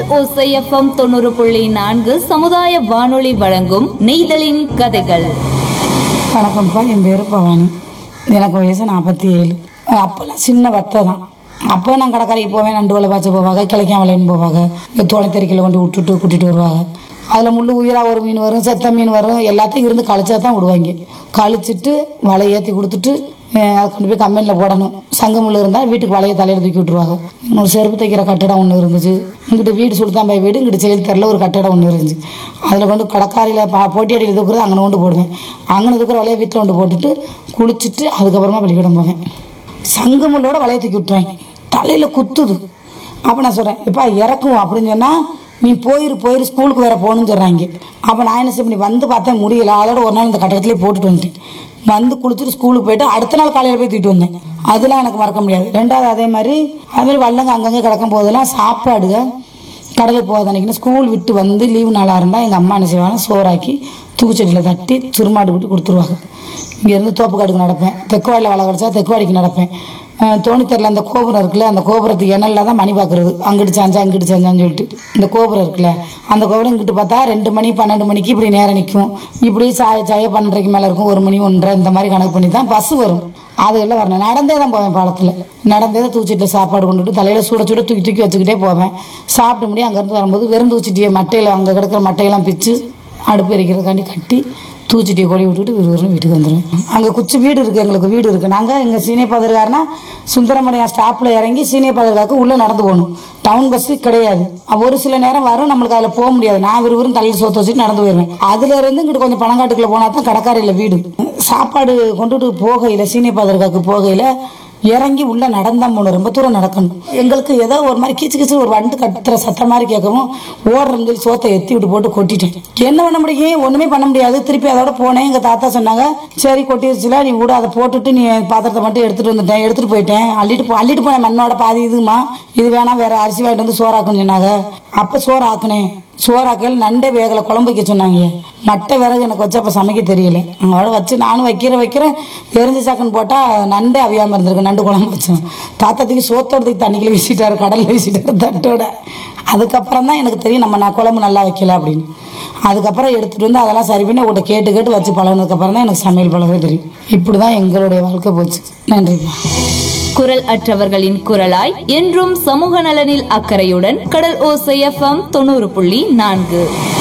ஓசைஎஃப்எம் தொண்ணூறு புள்ளி நான்கு சமுதாய வானொலி வழங்கும் நெய்தலின் கதைகள் வணக்கம்ப்பா என் பேர் பவானி எனக்கு வயசு நாற்பத்தி ஏழு அப்போல்லாம் சின்ன வத்தை தான் அப்போ நான் கடற்கரைக்கு போவேன் நண்டு வலை பாய்ச்ச போவாங்க கிளைக்காம வலைன்னு போவாங்க இந்த தோலைத்தறிக்கையில் கொண்டு விட்டுட்டு கூட்டிகிட்டு வருவாங்க அதில் முள்ளு உயிராக ஒரு மீன் வரும் செத்த மீன் வரும் எல்லாத்தையும் இருந்து கழிச்சா தான் விடுவாங்க கழிச்சிட்டு வலை ஏற்றி கொடுத்துட்டு அஹ் அதை கொண்டு போய் கம்பெனியில் போடணும் சங்க முள்ளு இருந்தால் வீட்டுக்கு வலையை தலையில் தூக்கி விட்டுருவாங்க ஒரு செருப்பு தைக்கிற கட்டடம் ஒன்று இருந்துச்சு இங்கிட்டு வீடு சுல்தான்பாய் வீடு இங்கிட்டு செயல்தரில் ஒரு கட்டடம் ஒன்று இருந்துச்சு அதில் கொண்டு கடற்காரியில் பா போட்டியடியில் தூக்குறது அங்கே கொண்டு போடுவேன் அங்கே தூக்குற வலையை வீட்டில் கொண்டு போட்டுட்டு குளிச்சுட்டு அதுக்கப்புறமா பள்ளிக்கூடம் போவேன் சங்கமுள்ளோட வலையை தூக்கி விட்டுருவாங்க தலையில் குத்துது அப்போ நான் சொல்கிறேன் எப்பா இறக்கும் அப்படின்னு சொன்னால் நீ போயிரு போயிரு ஸ்கூலுக்கு வேற போகணும்னு சொல்கிறாங்க அப்போ நான் என்ன செய்ய வந்து பார்த்தேன் முடியல அதோட ஒரு நாள் இந்த கட்டடத்துலேயே போட்டுட்டு வந்துட்டேன் வந்து குளிச்சுட்டு ஸ்கூலுக்கு போயிட்டு அடுத்த நாள் காலையில் போய் தூக்கிட்டு வந்தேன் அதெல்லாம் எனக்கு மறக்க முடியாது ரெண்டாவது அதே மாதிரி அதே மாதிரி வல்லங்க அங்கங்கே கிடக்கும் போதெல்லாம் சாப்பாடுங்க கடலுக்கு போகாத அன்னைக்கு ஸ்கூல் விட்டு வந்து லீவு நாளாக இருந்தால் எங்கள் அம்மா என்ன செய்வாங்க சோறாக்கி தூக்குச்சட்டியில் தட்டி சுருமாடு விட்டு கொடுத்துருவாங்க இங்கேருந்து தோப்புக்காடுக்கு நடப்பேன் தெக்குவாடியில் வலை கிடச்சா தெக்குவாடிக்கு நடப்பேன் அஹ் தோணித்தரில் அந்த கோபுரம் இருக்குல்ல அந்த கோபுரத்துக்கு எண்ணெயில் தான் மணி பார்க்குறது அங்கிட்டு சாஞ்சா அங்கிட்டு சாஞ்சான்னு சொல்லிட்டு இந்த கோபுரம் இருக்குல்ல அந்த கோபுரம் இங்கிட்டு பார்த்தா ரெண்டு மணி பன்னெண்டு மணிக்கு இப்படி நேரம் நிற்கும் இப்படி சாய சாய பன்னெண்டரைக்கு மேலே இருக்கும் ஒரு மணி ஒன்றரை இந்த மாதிரி கணக்கு பண்ணி தான் பஸ் வரும் அதெல்லாம் வரணும் நடந்தே தான் போவேன் பாலத்தில் நடந்தே தான் தூச்சிட்டு சாப்பாடு கொண்டுட்டு தலையில் சுட சுட தூக்கி தூக்கி வச்சுக்கிட்டே போவேன் சாப்பிட்டு முடியும் அங்கேருந்து வரும்போது வெறும் தூச்சிட்டியை மட்டையில் அங்கே கிடக்கிற மட்டையெல்லாம் பிச்சு அடுப்பு எரிக்கிறதுக்காண்டி கட்டி தூச்சிட்டியை கொடி விட்டுட்டு விறுவிறுன்னு வீட்டுக்கு வந்துடுவேன் அங்கே குச்சி வீடு இருக்குது எங்களுக்கு வீடு இருக்குது நாங்கள் எங்கள் சீனியர் பதர்காரனா சுந்தரமணியம் ஸ்டாப்பில் இறங்கி சீனியர் பதர்காக்கு உள்ளே நடந்து போகணும் டவுன் பஸ்ஸு கிடையாது அப்ப ஒரு சில நேரம் வரும் நம்மளுக்கு அதில் போக முடியாது நான் விறுவிறுன்னு தலையில் சோத்து வச்சுட்டு நடந்து போயிடுவேன் அதுல இருந்து இங்கிட்டு கொஞ்சம் பணங்காட்டுக்குள்ள போனால் தான் கடற்கரையில் வீடு சாப்பாடு கொண்டுட்டு போகையில் சீனியர் பதர்காக்கு போகையில் இறங்கி உள்ள நடந்தா போகணும் ரொம்ப தூரம் நடக்கணும் எங்களுக்கு ஏதோ ஒரு மாதிரி கீச்சு கீச்சு ஒரு வண்டு கத்துற சத்தம் மாதிரி கேட்கவும் ஓடுறேன்னு சொல்லி சோத்தை எத்தி விட்டு போட்டு கொட்டிட்டேன் என்ன பண்ண முடியும் ஒண்ணுமே பண்ண முடியாது திருப்பி அதோட போனேன் எங்க தாத்தா சொன்னாங்க சரி கொட்டிருச்சுல நீ கூட அதை போட்டுட்டு நீ பாத்திரத்தை மட்டும் எடுத்துட்டு வந்துட்டேன் எடுத்துட்டு போயிட்டேன் அள்ளிட்டு போ அள்ளிட்டு போனேன் மண்ணோட பாதி இதுமா இது வேணா வேற அரிசி வாங்கிட்டு வந்து சோறாக்குன்னு சொன்னாங்க அப்ப சோறு ஆக்குனேன் சோறாக்கல் நண்டே வேகலை குழம்பு வைக்க சொன்னாங்க மட்டை விறகு எனக்கு வச்சு அப்போ சமைக்க தெரியல அவங்களோட வச்சு நானும் வைக்கிறேன் வைக்கிறேன் தெரிஞ்ச சாக்குன்னு போட்டால் நண்டே அவியாமல் இருந்திருக்கு நண்டு குழம்பு வச்சேன் தாத்தாத்துக்கு சோத்தோடத்துக்கு தண்ணிக்குள்ள வீசிட்டாரு கடலில் வீசிட்டாரு தட்டோட அதுக்கப்புறம் தான் எனக்கு தெரியும் நம்ம நான் குழம்பு நல்லா வைக்கல அப்படின்னு அதுக்கப்புறம் எடுத்துட்டு வந்து அதெல்லாம் சரி பண்ணி உங்கள்கிட்ட கேட்டு கேட்டு வச்சு பழகினதுக்கப்புறம் தான் எனக்கு சமையல் பழகவே தெரியும் இப்படி தான் எங்களுடைய வாழ்க்கை போச்சு நன்றிப்பா குரல் அற்றவர்களின் குரலாய் என்றும் சமூக நலனில் அக்கறையுடன் கடல் ஓசைஎஃப்எம் தொண்ணூறு புள்ளி நான்கு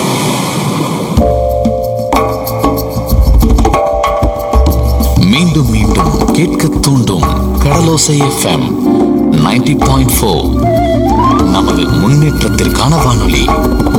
மீண்டும் மீண்டும் கேட்க தூண்டும் கடலோசை எஃப்எம் 90.4 பாயிண்ட் நமது முன்னேற்றத்திற்கான வானொலி